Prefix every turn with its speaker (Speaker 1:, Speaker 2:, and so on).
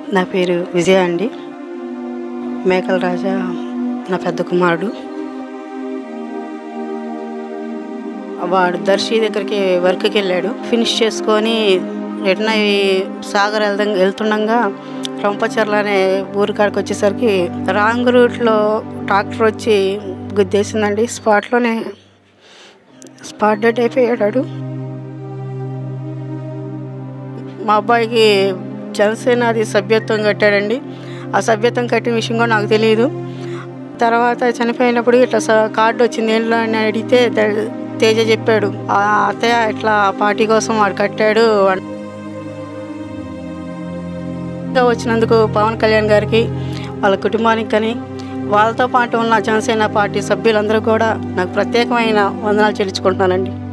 Speaker 1: నా పేరు విజయ అండి మేకల రాజా నా పెద్ద కుమారుడు వాడు దర్శి దగ్గరికి వర్క్కి వెళ్ళాడు ఫినిష్ చేసుకొని రిటర్న్ అయ్యి సాగర్ వెళ్దాం వెళ్తుండగా రొంపచర్ల అనే ఊరి కాడికి వచ్చేసరికి రాంగ్ రూట్లో ట్రాక్టర్ వచ్చి గుద్దేసిందండి స్పాట్లోనే స్పాట్ డెడ్ అయిపోయాడు మా అబ్బాయికి జనసేన అది సభ్యత్వం కట్టాడండి ఆ సభ్యత్వం కట్టిన విషయం కూడా నాకు తెలియదు తర్వాత చనిపోయినప్పుడు ఇట్లా స- కార్డు వచ్చింది ఏంట్లో అని అడిగితే తే- తేజ చెప్పాడు "ఆ అత్తయ్య ఇట్లా పార్టీ కోసం వాడు కట్టాడు అన్- ఇంకా వచ్చినందుకు పవన్ కళ్యాణ్ గారికి వాళ్ళ కుటుంబానికి కానీ వాళ్ళతో పాటు ఉన్న జనసేన పార్టీ సభ్యులందరూ కూడా నాకు ప్రత్యేకమైన వందనాలు చెల్లించుకుంటున్నానండి